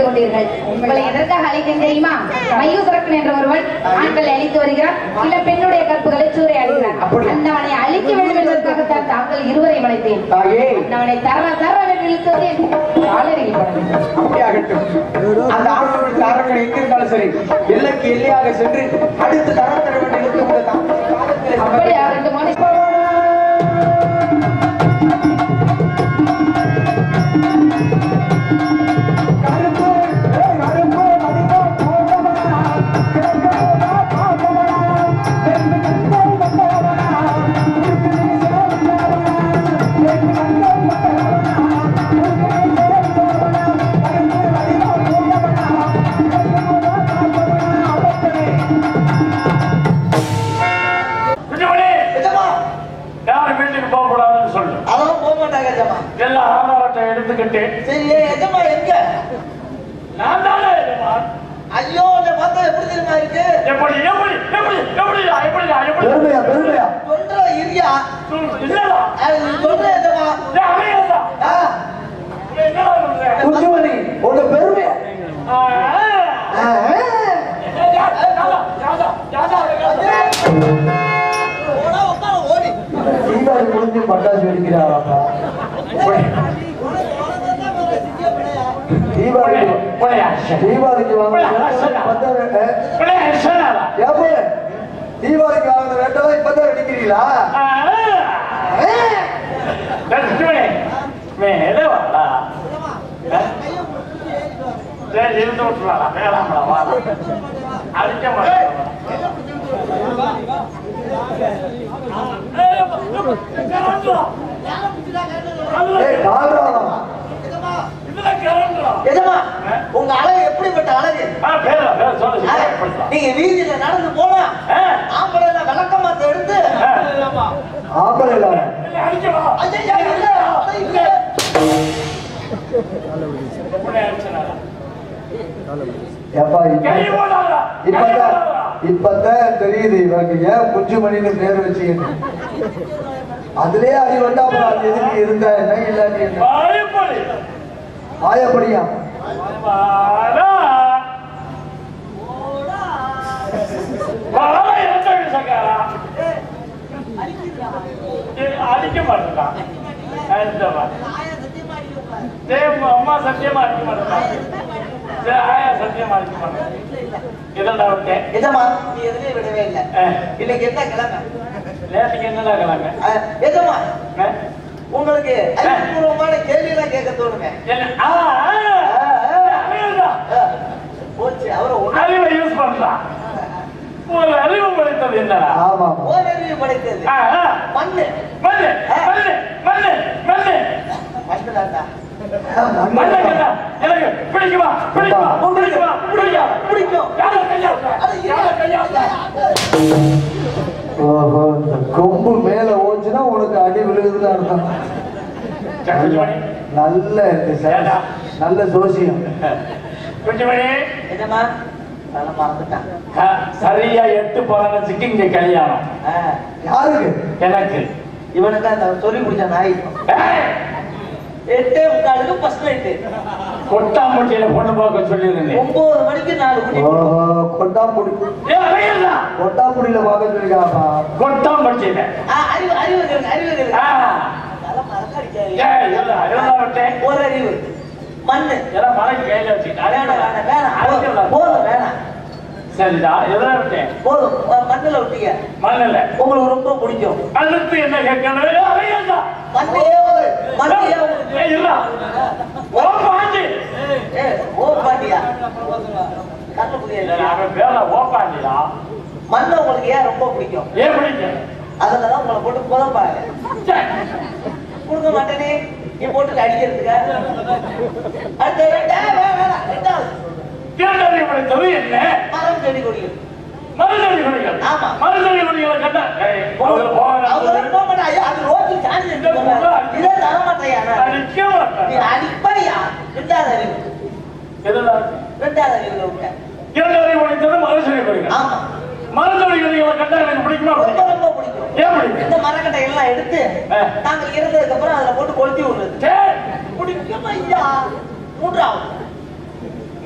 கொண்டீர்கள் உங்களை எதற்காக அழைத்தேன் தெரியுமா மயூசரக்கன் என்ற ஒருவன் ஆண்களை அழித்து வருகிறான் சில பெண்ணுடைய கற்புகளை சூறையாடுகிறான் அப்படி. அந்த அவனை அழிக்க வேண்டும் என்பதற்காகத்தான் தாங்கள் இருவரை அழைத்தேன் தாயே அவனை தர தர என்று இழுத்து வந்து காலடியில் போட வேண்டும் அப்படியாகட்டும் அந்த ஆண்கள் தாரங்கள் எங்க இருந்தாலும் சரி எல்லைக்கு எல்லையாக சென்று அடுத்து தரம் தர வேண்டிய இடத்துக்கு உங்க தாங்கள் காலத்திலே அப்படியா ரெண்டு மனுஷன் கருப்பு, ஏய் கருப்பு, மதிப்போ, போகவனா, கிழக்கோடா, பாப்பவனா, ரெண்டு கண்கள் வந்தவனா, உனக்கு நீ சேவந்தவனா, ரெண்டு கண்கள் வந்தவனா, உனக்கு நீ சேவந்தவனா, கருப்பு, மதிப்போ, போகவனா, கிழக்கோடா, பாப்பவனா, அவத்தனே. குஞ்சுமணி நிஜமா யார் வீட்டுக்கு போக கூடாதுன்னு சொல்லு அதெல்லாம் போக மாட்டாங்க எஜமா எல்லா ஆதாரத்தை எடுத்துக்கிட்டு சரி எஜமா எங்க நான் தானே எஜமான். ஐயோ உன்னை பார்த்தா எப்படி தெரியுமா இருக்கு எப்படி எப்படி எப்படி எப்படியா எப்படியா எப்படி பெருமையா பெருமையா சொல்ற இரியா சொல்லு, இல்லடா அது நீ சொல்ற எஜமா டேய், அவையேடா. ஆ, இவன் என்னடா சொல்ற? குஞ்சுமணி உங்க பெருமையா ஆ, ஆ, ஆ. ஏய், யா- யாரா, யாரா, யாரா, யாரா? போடா உட்கார ஓடி தீபாவளி முடிஞ்சு பட்டாசு வெடிக்கிறாராப்பா தீபாவளி புள்ளையா, தீபாவளிக்கு வாங்க புள்ளையா, சொன்னாரா? ஏப்பா தீபாவளிக்கு வாங்கின வேட்டெல்லாம் இப்பதான் வெடிக்கிறீங்களா ஆ, லட்சுமி, மேலே வாடா. சரி, இருந்து விட்டுருவாடா, வேணாம்டா, வாடா. அடிக்க மாட்டேன் ஏய் கால்ராளம் எஜமா உங்க அழகு எப்படிப்பட்ட அழகு ஆ, நீங்க வீதியில நடந்து போனா ஆம்பளை விளக்கமாத்த எடுத்து ஆம்பளை இல்லாம ஐயா இல்ல அது இல்ல ஏப்பா இப்ப இப்பதான் இப்பதான் தெரியுது இவங்க ஏன் குஞ்சுமணின்னு பேர் வச்சுக்கிட்டு அதுலயே அடி வந்தா அப்புறம் அது எதுக்கு இருந்தா என்ன இல்லாட்டி என்ன ஆயப்படியா அடிக்க மாட்டேன் அம்மா சத்தியமா அடிக்க மாட்டேன் ஆயா சத்தியமா அடிக்க மாட்டேன் இதெல்லாம் விட்டேன் எஜமா நீ எதுலயும் விடவே இல்ல இன்னைக்கு என்ன கிழமை நேற்றுக்கு என்னடா கிழமை ஆ, எஜமா ஆ? உங்களுக்கு அறிவுபூர்வமான கேள்வி எல்லாம் கேட்க தோணுங்க என்ன ஆ, ஆ, அறிவுடா. ஆ, போச்சு அவரை ஒண்ணு அறிவை யூஸ் பண்றான் ஒரு அறிவு படைத்தது என்னடா ஆமா ஓரறிவு படைத்தது ஆ, ஆ. மண்ணு மண்ணு மண்ணு மண்ணு மண்ணு மண்ணுதான்டா மண்ணு கேட்டா எனக்கு பிடிக்குமா பிடிக்குமா பிடிக்குமா பிடிக்குமா பிடிக்கும் யாரை கையா அது யாரை கையா ஓஹோ இந்த கொம்பு மேல ஓச்சுன்னா உனக்கு அடி விழுகுதுன்னு அர்த்தம் குஞ்சுமணி நல்ல இந்த ச- நல்ல ஜோசியம் குஞ்சுமணி எஜமா அதெல்லாம் மறந்துட்டான் ஆ, சரியா எட்டு பதினஞ்சுக்கு இங்க கல்யாணம் ஆ, யாருக்கு எனக்கு இவனுக்கு அந்த சொல்லி குடிச்ச நாய் ஏய், எட்டே முக்காலுக்கு ஃபர்ஸ்ட் நைட்டு கொட்டாம்பட்டியில பொண்ணு பார்க்க சொல்லியிருந்தேன் ஒன்பது மணிக்கு நாலு குடி ஓஹோ கொட்டாம்புடி ஏய், அவையல்ல. கொட்டாம்புடியில பார்க்க சொல்லிருக்காப்பா கொட்டாம்பட்டியில ஆ, அறிவு அறிவு இருக்கு, அறிவு இருக்கு. ஆ. அதெல்லாம் மறக்காதீங்க. ஏய், இல்ல, இதெல்லாம் விட்டேன். ஒரு அறிவு மண்ணு இதெல்லாம் மலைக்கு கையில வச்சுக்கிட்டு வேணாம் வேணாம் வேணாம் அடிக்கலாம். போதும் வேணாம் சரிடா இதெல்லாம் விட்டேன் போதும் அஹ் மண்ணுல விட்டீங்க மண்ணில் உங்களுக்கு ரொம்ப பிடிக்கும் அடுத்து என்ன கேட்கணும் ஏய், அவையல்ல. மண்ணையே ஒரு மண்ணையே ஒரு ஏய், இல்ல. ஓ, பாண்டி. ஏ ஓ பாண்டியா கண்ணு புரிய இல்ல, அவன் பேர ஓப்பாண்டிடா. மண்ணை உங்களுக்கு ஏன் ரொம்ப பிடிக்கும் ஏன் பிடிக்கும்? அதனால உங்களை போட்டு புதப்பாங்க சே, கொடுக்க மாட்டேனே நீ போட்டு அடிக்கிறதுக்கு அடுத்த ரெண்டா வேணாம் வேணாம் ரெண்டாவது இரண்டரை படித்தது என்ன மரம் செடி கொடிகள் மருந்தடி கொடிகள் ஆமா. மருந்தடி கொடிகளை கண்டா ஏய், அதுல போக அவர் போக மாட்டா ஐயா அது ரோட்டில் சாஞ்சி நிற்கிறாங்க இதை தர மாட்டேயா நான் அடிக்க நீ மாட்டேன் அடிப்படியா ரெண்டாவது அறிவு எதுதான் ரெண்டாவது அறிவுல விட்டேன் இரண்டரை படித்தது மருந்தடி கொடிகள் ஆமா மருந்தடி கொடிகளை கண்டா எனக்கு பிடிக்குமா ரொம்ப பிடிக்காதா? ரொம்ப பிடிக்கும் ஏன் பிடிக்கும் இந்த மரக்கட்டை எல்லாம் எடுத்து ஆ. நாங்க இருந்ததுக்கு அப்புறம் அதுல போட்டு கொளுத்தி விடுறது சே, பிடிக்கும் ஐயா மூன்றாவது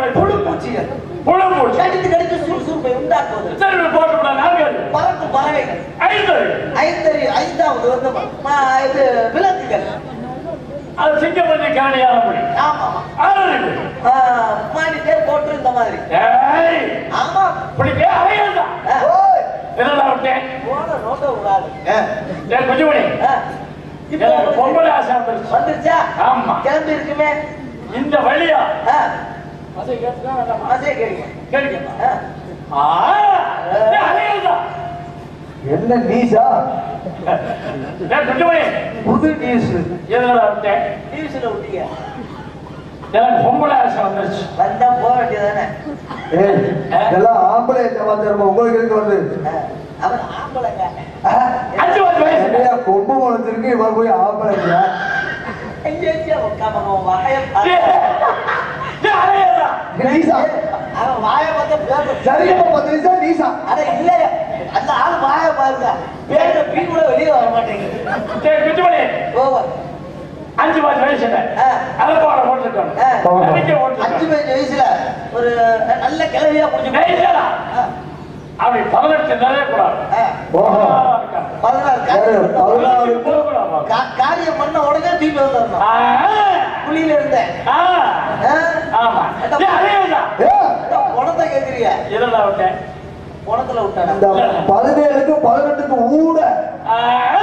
முளைச்சு புழு பூச்சிகள் புழு பூச்சி கடித்து கடித்து சுறுசுறுப்பை உண்டாக்குவது சரி போட்டு விட நாங்கள் பறக்கும் பறவைகள் ஐந்து ஐந்தறி ஐந்தாவது வந்து ம- இது விலங்குகள் அது சிங்கம் பண்ணி காணியான முடி ஆமா ஆறு ஆ, மாடி பேர் போட்டு இந்த மாதிரி ஏய் ஆமா பிடிக்க அறையல்டா ஆ, என்னடா விட்டேன் போன நோட்ட விடாது ஏய் குஞ்சுமணி இப்போ எனக்கு பொம்பளை ஆசை வந்துருச்சு வந்துருச்சா ஆமா. கிளம்பி இருக்குமே இந்த வழியா ஆ, அதை கேட்டுதான் வேண்டாமா அதே கேளுங்க கேளுங்க ஆ, ஆ ஏய், அறையல்டா என்ன நீசா ஏய் குஞ்சுமணி புது நீஸ் என்னடா விட்டேன் நியூஸ்ல விட்டீங்க எனக்கு பொம்பளை ஆசை வந்துருச்சு வந்தா போக வேண்டியதானே ஏய் இதெல்லாம் ஆம்பளை சமாச்சாரம் உங்களுக்கு இருக்கு வந்து அவன் ஆம்பளைங்க ஆ? அஞ்சு பத்து வயசு என்னையா கொம்பு முளைச்சிருக்கு இவர் போய் ஆம்பளைங்க எங்கேயா உட்காம அவன் வாய ஏய், ஏய், அறையல்டா நீசா அவன் வாய பார்த்து பேச சரியா பத்து நிமிஷம் நீசா அட இல்ல அந்த ஆள் வாய பாருங்க பேச பீ கூட வெளியே வர மாட்டேங்குது ஏய் குஞ்சுமணி ஓவர் அஞ்சு பத்து வயசு ஆ. அதை போட போட்டுருக்கோம் ஆ. நம்பிக்கை அஞ்சு போட்டுருக்கோம் பதினஞ்சு வயசுல ஒரு நல்ல கிளவியா புடிச்சு நைசா அப்படி பதினெட்டு நிறைய கூடாது ஓஹோ பதினாறு யாரு? காரியம் பண்ண பதினாறு. உடனே- கா- காரியம் பண்ண உடனே தூக்கி வந்துடணும் குழியில இருந்தேன் ஆ. ஆ? ஆமா அந்த ஏய், அறையல்டா ஏ, அந்த பணத்தை கேக்குறிய என்னடா விட்டேன் பணத்துல விட்டானா இந்த பதினேழுக்கு பதினெட்டுக்கு ஊட ஆ.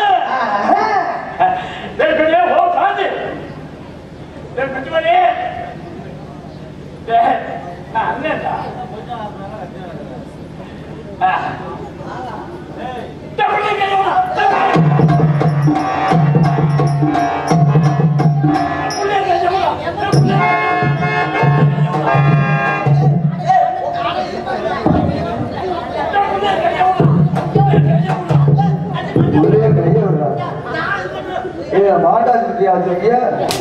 டேய், குஞ்சே, ஓ, சாந்தி. டேய், குஞ்சுமணி. டேய், நான் அண்ணன்டா. ஆ. டேய், பிள்ளை கையை விடு. டேய். பிள்ளை கையை விடு. டேய், பிள்ளை டேய், பிள்ளை கையை விடு. பிள்ளை கையை விடு. ஒரே கையை விடுறா ஏ மாட்டா சுத்தியா சொல்லிய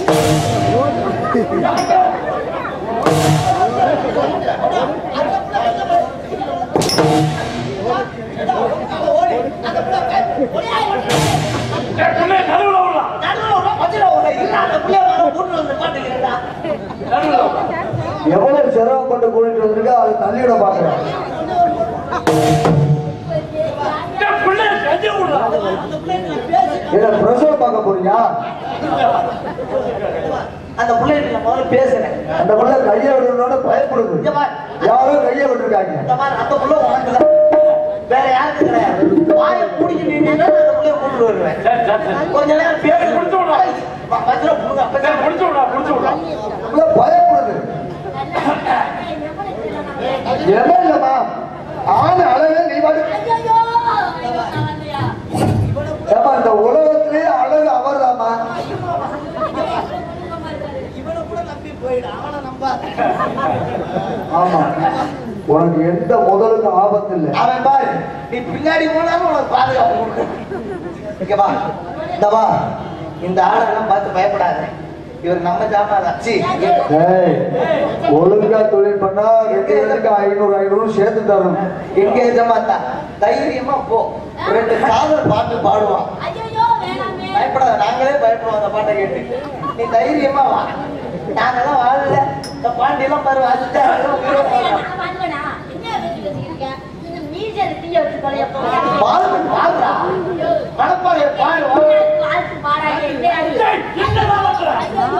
டேய், பிள்ளை நடுவுல விடலாம். நடுவுல விட்டா பச்சையில விட்டா இல்ல, அந்த புள்ளைய வேற கூட்டிட்டு வந்து பாத்துக்கிறேன்டா. நடுவுல விடலாம். எவ்வளவு சிரமப்பட்டு கூட்டிட்டு வந்திருக்கா அதை தள்ளிவிட பாக்குறான் டேய், பிள்ளை கையை விடுடா. அந்த புள்ளைய நான் பேசி- என்ன பிரசவம் பார்க்க போறியா அந்த புள்ளைய நான் முதல்ல பேசுறேன் அந்த பிள்ளை கையை விடணும்னு பயப்படுது இங்க பாரு. யாரும் கையை விட்டுருக்காங்க இந்த மாதிரி அந்த புள்ள உனக்கு தான். வேற யாருக்கு கிடையாது வாயை மூடிக்கிட்டு நின்னா நான் அந்த புள்ளைய கூட்டிட்டு வருவேன் சரி, சரி, சரி. கொஞ்ச நேரம் பேசி முடிச்சு விடு. பத்திர புடுங்க சரி, முடிச்சு விடா, முடிச்சு விடா. பிள்ளை பயப்படுது எவன் இல்லம்மா ஆண் அழகு நீ பாட்டு ஏமா இந்த உலகத்திலே அழகு அவர்தாம்மா இவனை கூட நம்பி போயிடு அவனை நம்பாத ஆமா உனக்கு எந்த முதலுக்கு ஆபத்து இல்லை அவன் பாரு நீ பின்னாடி போனாலும் உனக்கு பாதுகாப்பு கொடுக்கும் இங்க வா இந்த வா இந்த ஆளெல்லாம் பார்த்து பயப்படாத இவர் நம்ம ஜாமான் சி ஏய், ஒழுங்கா தொழில் பண்ணா ரெண்டு பேருக்கு ஐநூறு ஐநூறு சேர்த்து தரணும் எங்க ஜமாத்தா தைரியமா போ ரெண்டு காதல் பாட்டு பாடுவான் பயப்படாத நாங்களே பயப்படுவோம் அந்த பாட்டை கேட்டு நீ தைரியமா வா நாங்கெல்லாம் வாழல இந்த பாண்டி எல்லாம் பாரு வாசிட்டா உயிரை போடுறான். பாரு பாருடா மனப்பாறைய பாரு வா. டேய், என்னடா பண்ற?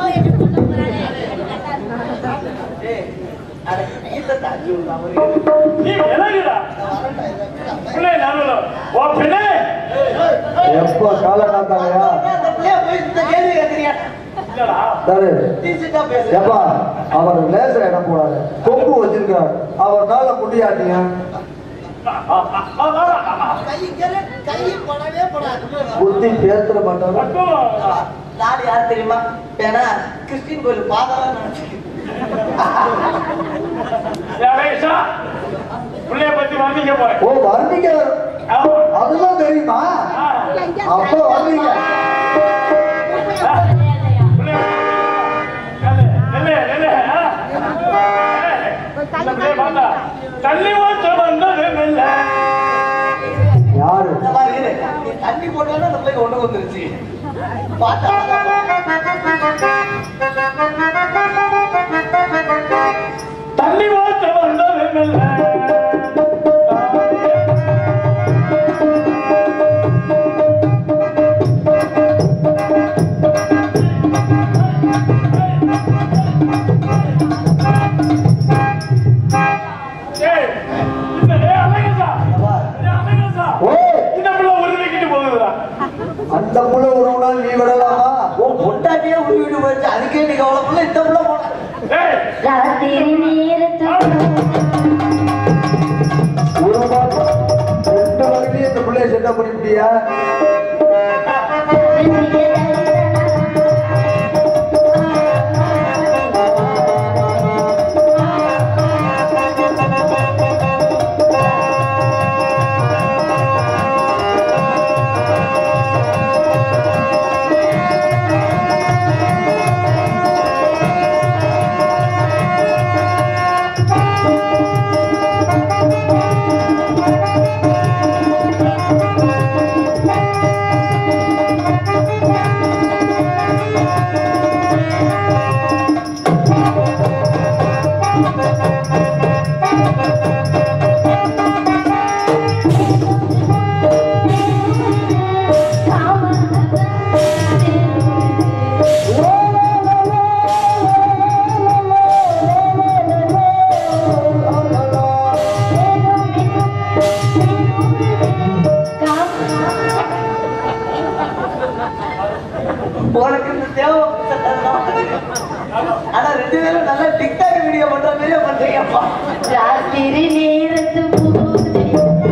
ஏய், அட, இந்த தாஜு அவரு நீ விலகுடா. பிள்ளை நடுவுல. ஓ, பிள்ளை. எப்ப காலகாத்தாலையா அந்த பிள்ளைய போய் இந்த கேள்வி கேட்கறியா இல்லடா. சரி டீச்சர்ட்டா பேசு ஏப்பா அவர் லேசர் இடம் போடாது கொம்பு வச்சிருக்காரு அவர் மேல முடியாட்டீங்க ஆ, ஆ, ஆ, ஆ, ஆ, ஆ. கை கரை கை படவே படாது புத்தி பேசுற மாட்டாரு மட்டும், ஆ. நாடு யார் தெரியுமா ஏன்னா கிறிஸ்டின் கோயில் பாதம் நினைச்சு ஏய், ரமேஷா, பிள்ளைய பத்தி வர்ணிக்க போறேன். ஓ வர்ணிக்க ஆமா. அதுதான் தெரியுமா ஆ. அப்ப வர்ணிக்க ஆ. பிள்ளைய பத்தி நில்லு, நில்லு, நில்லு, ஆ. ஏய், இந்த பிள்ளைய பார்த்தா, தள்ளி ஓட்ட வந்தது மெல்ல. யாரு இந்த மாதிரி இரு. நீ தண்ணி போட்டாலும் அந்த பிள்ளைக்கு ஒண்ணு வந்துருச்சு பார்த்தா தள்ளி ராத்திரி நேரத்து ஒரு மாசம் ரெண்டு வகையிலேயே இந்த பிள்ளைய செட்டப் பண்ணிவிட்டியா உனக்கு இந்த தேவை ஆனா ரெண்டு பேரும் நல்லா டிக்டாக் வீடியோ பண்ற மாதிரியே பண்றீங்கப்பா ராத்திரி நேரத்து பூதே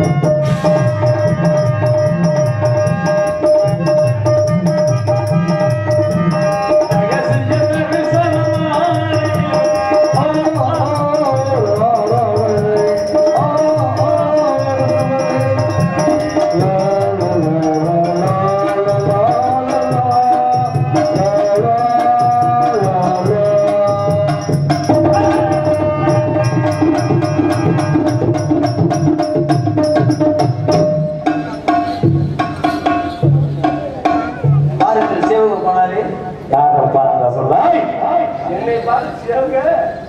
பாருங்க சேவக போனாரு யாரை பார்த்து நான் சொல்றேன் என்னை பார்த்து சேவுங்க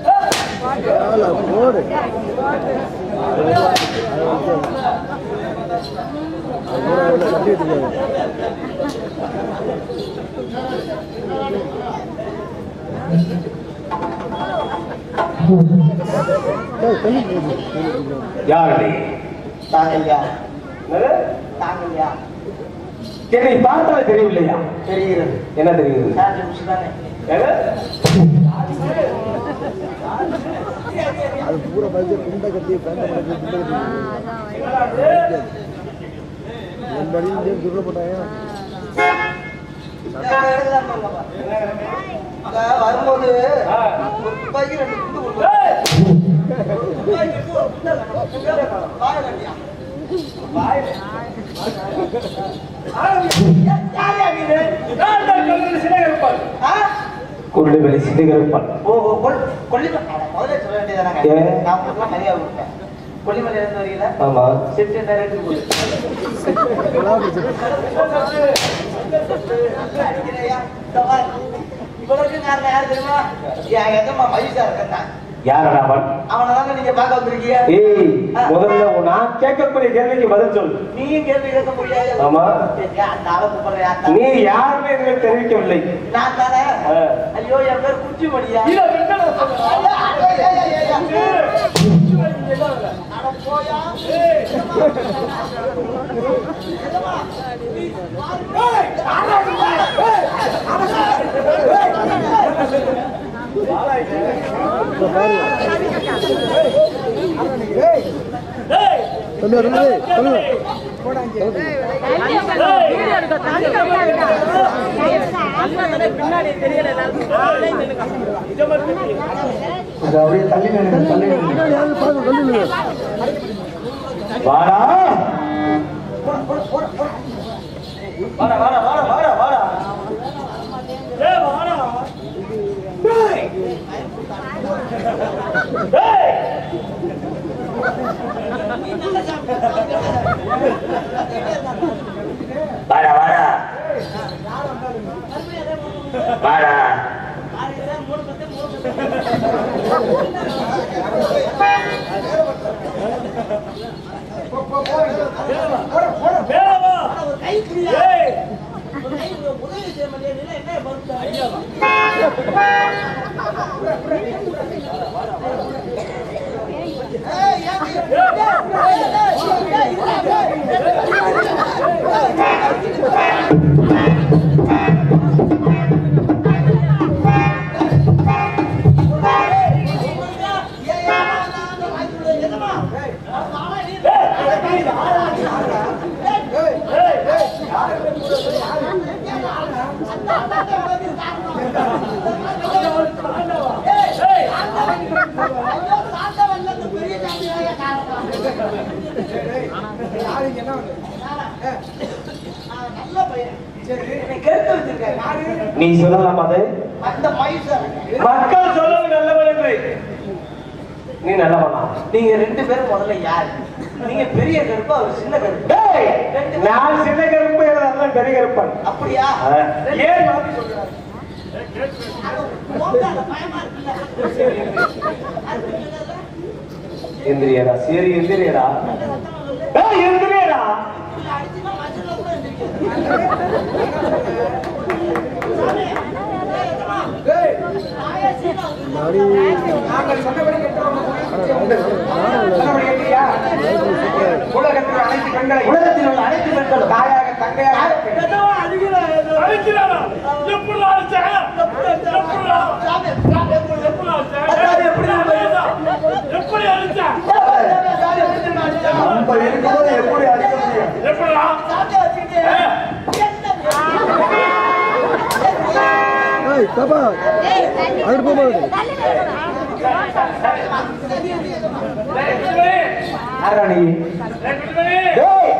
யாரடி தாங்கய்யா என்னது? தாங்கய்யா என்னை பார்த்தாலே தெரியவில்லையா தெரிகிறது என்ன தெரியுது சார் நிமிஷம் தானே ஏங்க? அது பூரா பைக்கு குண்டை கட்டி பேண்ட கட்டி குண்டை கட்டி என் படியும் துருள போட்டாங்க அங்க வரும்போது ஆ. ஒரு துப்பாக்கி ரெண்டு குண்டு கொண்டு ஏய்! துப்பாக்கி எடுத்து ஒரு குண்டை கட்டணும். வாயை கட்டியா? ஆ? குருடு வெளி சிறுகருப்பான் ஓ, ஓ, கொல்- கொல்லிமலை. அட, முதல்ல சொல்ல வேண்டியதானங்க. ஏன்? நான் உங்களுக்குலாம் மரியாதை கொடுத்தேன். கொல்லிமலையில இருந்து வரீங்களா? ஆமா செட்டு என்ன ரேட்டுக்கு போகுது? அடிக்கிறையா? இந்த பாரு. இவ்வளவுக்கு காரணம் யாரு தெரியுமா? என் எஜமா மகிஷா இருக்கேன் யாரடா அவன் அவனை தாங்க நீங்க பார்க்க வந்திருக்கீங்க ஏய் முதல்ல உன் நான் கேட்கக்கூடிய கேள்விக்கு பதில் சொல்லு நீயும் கேள்வி கேட்க முடியாது ஆமா. சரியா? அந்த ஆளை கூப்பிடுறேன் அந்த நீ யாருமே எனக்கு தெரிவிக்கவில்லை நான் தானே ஆ. ஐயோ என் பேர் குச்சிமணியா தம்பி தம்பி சொல்லுங்க இது அப்படியே தள்ளி நின்று தள்ளி நின்று பின்னாடி யாரும் பார்க்க சொல்லுங்க வாடா வாடா வாடா வாடா வாடா வாடா வாடா வாடா வாடா நல்ல பையன் என்னை கெடுத்து வச்சிருக்காரு நீ சொல்லலாம் அது அந்த மைசர் மக்கள் சொல்றது நல்லவன் என்று நீ நல்லவனா நீங்க ரெண்டு பேரும் முதல்ல யார் நீங்க பெரிய கருப்பு அவர் சின்ன கருப்பு டேய், ரெண்டு பேரும் நான் சின்ன கருப்பு தான் பெரிய கருப்பன் அப்படியா ஆ. ரெண்டு ஏன்? பேரும் மாத்தி சொல்றாரு. போகாத, பயமா இருக்குல்ல. எந்திரியடா சரி எந்திரியடா ஏய், எந்திரியடா அடிச்சுன்னா மனுஷன்ல கூட எந்திரிக்காது. உலகத்தில் அனைத்து பெண்களை உலகத்தில் உள்ள அனைத்து பெண்களும் தாயாக தங்கையாக பெத்தவன் அழுகிறான் ஏதோ. அடிக்கிறானா? எப்படிடா அடிச்சாங்க? எப்படிடா? சாமி, சாமி, எப்படி- எப்படிடா அடிச்சாங்க? அதாவது எப்படி நம்ம- எப்படி அடிச்சா? சாமி, சாமி, எப்படி தெரியுமா அடிச்சான்? நம்ம இருக்கும்போது எப்படி அடிக்க முடியும் எப்படிடா? சாமி வச்சுக்கிட்டு, ஏய் பாப்பா அங்கிட்டு போகும்போது டேய், குட்டிமணி. ஆராணி டேய், குட்டிமணி. டேய்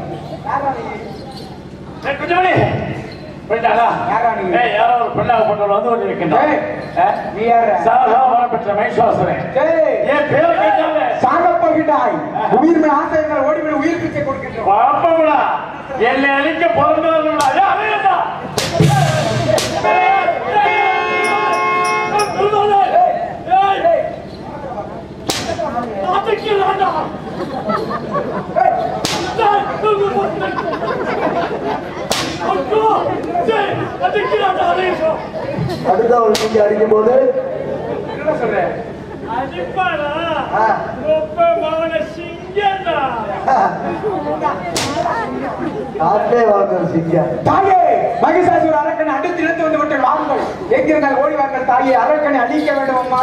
டேய், குட்டிமணி. போயிட்டாளா? யாரா நீ? டேய், யாரோ ஒரு பெண்ணாக போட்டவள் வந்து கொண்டிருக்கின்றான். டேய், ஆ? நீ யாரு சாரதா வரப்பெற்ற மகேஸ்வரன் டேய் என் பேரை கேட்டாலே சாகப் போகிட்டாய் உயிர் மேல் ஆசை இருந்தால் ஓடி போய் உயிர் பிச்சை கொடுக்கின்றோம் பாப்பமுடா என்னை அழிக்க பிறந்தவர்களா ஏய், அழியடா. ஏய், அடிக்கிறான்டா. ஐயோ, ஏய், அடிக்கிறான்டா, அடிக்கிறான். அடுத்தவள் நீங்க அடிக்கும் போது என்ன சொல்றேன் அடிப்பானா? ஆ. ஒப்ப மகன சிங்கம்டா. காற்றே வாங்க சிங்கம் தாயே மகிஷாசுர அரக்கனை அடித்து இழுத்து வந்து விட்டு வாருங்கள் எங்கிருந்தால் ஓடி வாருங்கள் தாயே அரக்கனை அழிக்க வேண்டும் அம்மா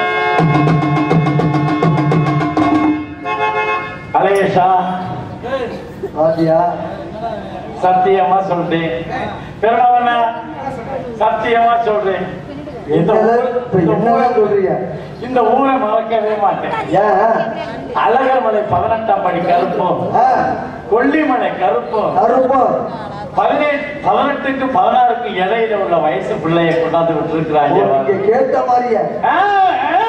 அழகேஷா பாத்தியா சத்தியமா சொல்றேன் பிறந்தவன சத்தியமா சொல்றேன் இந்த என்னதான் ஊர்- இப்ப இந்த என்னதான் ஊரை- சொல்றீங்க இந்த ஊரை மறக்கவே மாட்டேன் ஏன் அழகர் மலை பதினெட்டாம் படி கருப்பும் ஆ, கொல்லிமலை கருப்பும் கருப்பம் பதினெட்டு பதினெட்டுக்கு பதினாறுக்கு இடையில உள்ள வயசு பிள்ளைய கொண்டாந்து விட்டுருக்கிறாங்க நீங்க கேட்ட மாதிரியே ஆ, ஆ.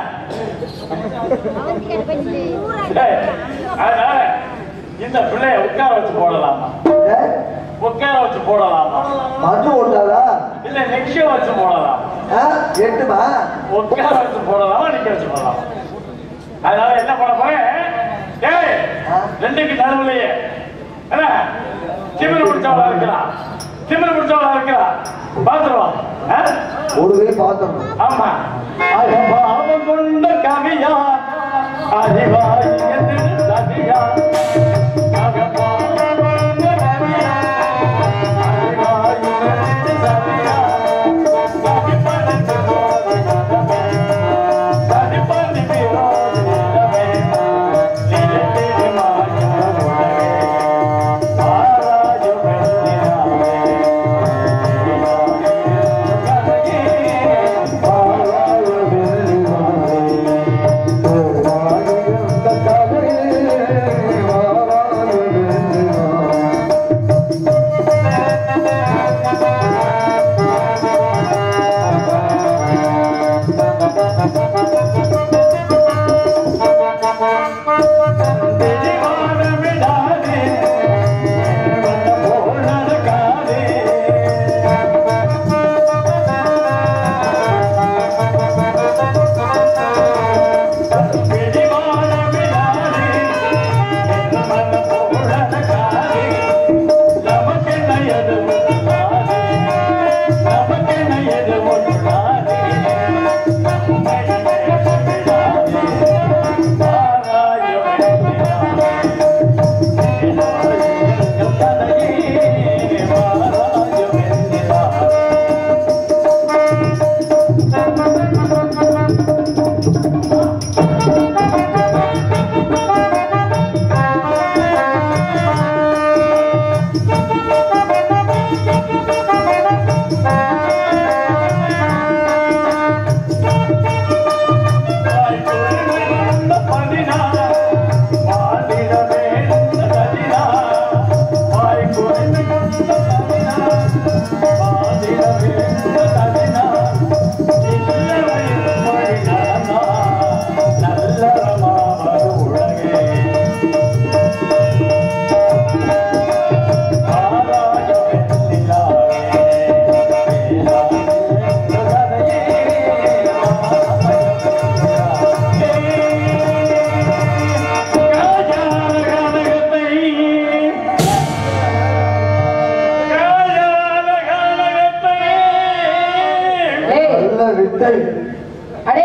டேய், அதனால இந்த பிள்ளைய உட்கார வச்சு போடலாமா ஏ, உட்கார வச்சு போடலாமா மண்ணு ஓட்டாதா இல்ல நெக்ஷ வச்சு போடலாம் ஆ, எட்டுமா உட்கார வச்சு போடலாமா நிக்க வச்சு போடலாம் அதனால என்ன பண்ண போறேன் டேய் ஆ. ரெண்டுக்கு நடுவுலயே என்ன திமிரு பிடிச்சவளா இருக்கிறா திமிரு பிடிச்சவளா இருக்கிறா பாத்துருவான் ஒரு கை பாத்திரணும் ஆமா அகபாவம் கொண்ட கவியா அறிவாய் எதிர் சதியா அகபாவம் கொண்ட கவியா அறிவாய் எதிர் சதியா சதிப்பதற்கு போதுமே சதிப்பதி விரோதிடமே நிலைத்திரு மாயுடமே ஆராயும் வெற்றினாமே பாலாய வெல்லுவா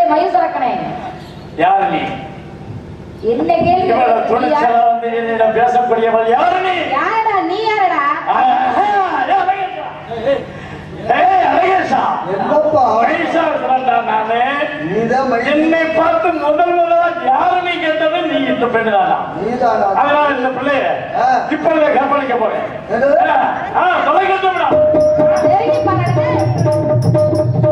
மயூசரக்கனே யாரு நீ என்ன கேள்வி இவ்வளவு நீ துணிச்சலா யார்? வந்து என்னிடம் பேசக்கூடியவள் யாரு நீ யாரடா நீ யாரடா ஆஹா, ஏய், அழகேசா. ஏய், அழகேசா. என்னப்பா மனுஷா இருக்கிறேன்டா நானு. நீதான் மணி என்னை பார்த்து முதல் முதலா யாரு நீ கேட்டது நீ இந்த பெண்ணுதானா நீதானா அதனால இந்த பிள்ளைய ஆ. இப்பவே கற்பழிக்க போறேன் என்னது? ஆ, ஆ, தொலைக்கட்டும்டா. நெருங்கி பாருங்க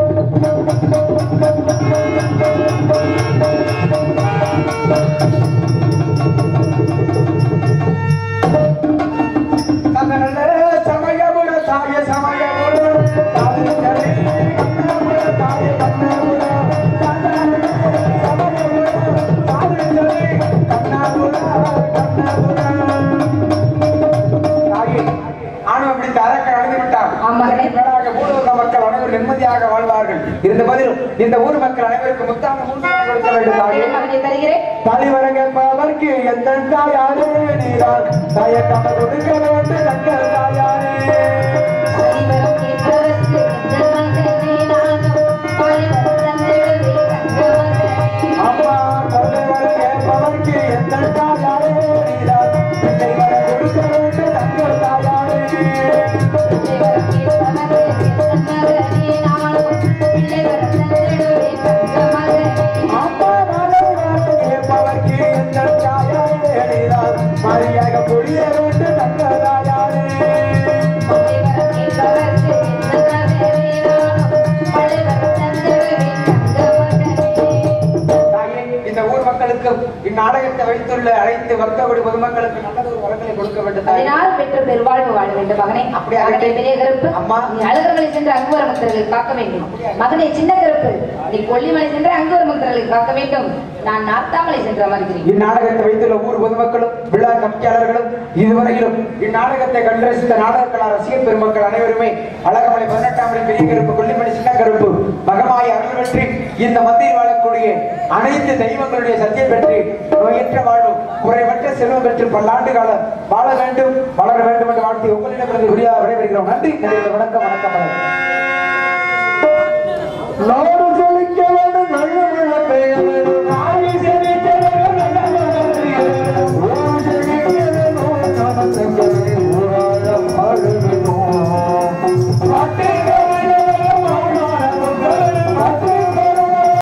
கண்ணனே சமயபுர தாய சமயபுர தாயே கண்ணபுர தாய கண்ணபுர கண்ணனே சமயபுர தாயே கண்ணபுர கண்ணபுர தாயே ஆணும் அப்படி தரக்க அழுது விட்டார் ஆமாங்களே. மேலாக பூலோக மக்கள் அனைவரும் நிம்மதியாக வாழ்வார்கள் இருந்த போதிலும் இந்த ஊர் மக்கள் அனைவருக்கும் முத்தான மூன்று கொடுக்க வேண்டும் தாயே மகனை தருகிறேன் தலைவரங்கப்பவர்க்கு எந்த தாயாரே நீதான் தயக்கம் கொடுக்க வேண்டும் தங்கள் தாயாரே அறிவரம் கேட்பவர்க்கு எந்த மகனே நானும் அறிவரம் தந்திடுவே தங்க மகனே அம்மா தலைவரங்கப்பவர்க்கு எந்த தாயாரே நீதான் பிள்ளை வர கொடுக்க வேண்டும் தங்கள் தாயாரே அறிவரம் கேட்பவர்க்கு எந்த மகனே நானும் பிள்ளைவரம் தந்திடுவே தங்க மகனே அம்மா தலைவரங்கப்பவர்க்கு எந்த தாயாரே நீதான் மரியாக புரிய வேண்டும் தங்கள் தாயாரே அறிவரம் கேட்பவர்க்கு எந்த மகனே நானும் பழைவரம் தந்திடுவே தங்க மகனே தாயே, இந்த ஊர் மக்களுக்கு இந்நாடகத்தை வைத்துள்ள அனைத்து வர்க்கவடி பொதுமக்களுக்கு நல்லதொரு வரங்களை கொடுக்க வேண்டும் தாயே. அதனால் பெற்று பெருவாழ்வு வாழ வேண்டும் மகனே அப்படியே மகனே ஆகட்டும். பெரிய கருப்பு அம்மா. நீ அழகர்மலை சென்று அங்குவர முத்திரர்களை காக்க வேண்டும் மகனே சின்ன கருப்பு நீ கொல்லிமலை சென்று அங்குவர முத்திரர்களை காக்க வேண்டும் நான் நாத்தாமலை சென்று அமர்கிறேன் இந்நாடகத்தை வைத்துள்ள ஊர் பொதுமக்களும் விழா கமிட்டியாளர்களும் இதுவரையிலும் இந்நாடகத்தை கண்டு ரசித்த நாடக கலா ரசிகர் பெருமக்கள் அனைவருமே அழகமலை பதினெட்டாம் மணி பெரிய கருப்பு கொல்லிமலை சின்ன கருப்பு மகமாய் அருள் பெற்று இந்த மத்தியில் வாழக்கூடிய அனைத்து தெய்வங்களுடைய சத்தியம் பெற்று நோயற்ற வாழ்வும் குறைவற்ற செல்வம் பெற்று பல்லாண்டு காலம் வாழ வேண்டும் வளர வேண்டும் என்று வாழ்த்தி உங்களிடமிருந்து விடியா விடைபெறுகிறோம் நன்றி நன்றி வணக்கம் வணக்கம் வணக்கம் நாடு